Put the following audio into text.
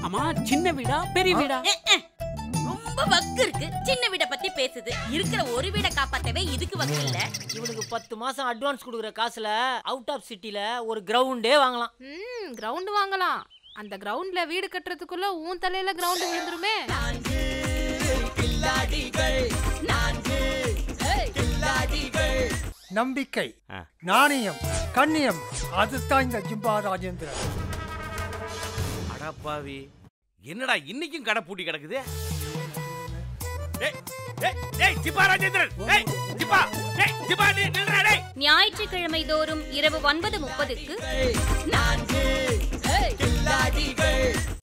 அம்மா சின்ன வீடா பெரிய வீடா அஹ், அஹ். ரொம்ப வக்கு இருக்கு சின்ன வீட பத்தி பேசுது இருக்கிற ஒரு வீட காப்பாத்தவே இதுக்கு வக்கு இல்ல இவனுக்கு பத்து மாசம் அட்வான்ஸ் கொடுக்குற காசுல அவுட் ஆஃப் சிட்டில ஒரு கிரவுண்டே வாங்கலாம் ம் கிரவுண்ட் வாங்கலாம் அந்த கிரவுண்ட்ல வீடு கட்டுறதுக்குள்ள உன் தலையில கிரவுண்ட் விழுந்துருமே நம்பிக்கை நாணயம் கண்ணியம் அதுதான் இந்த ஜிம்பா ராஜேந்திரன் அடப்பாவி என்னடா இன்னைக்கும் கடை பூட்டி கிடக்குது டேய், டேய், டேய், ஜிப்பா ராஜேந்திரன் டேய், ஜிப்பா, டேய், ஜிப்பா, நீ நில்றா, டேய். ஞாயிற்றுக்கிழமை தோறும் இரவு ஒன்பது முப்பதுக்கு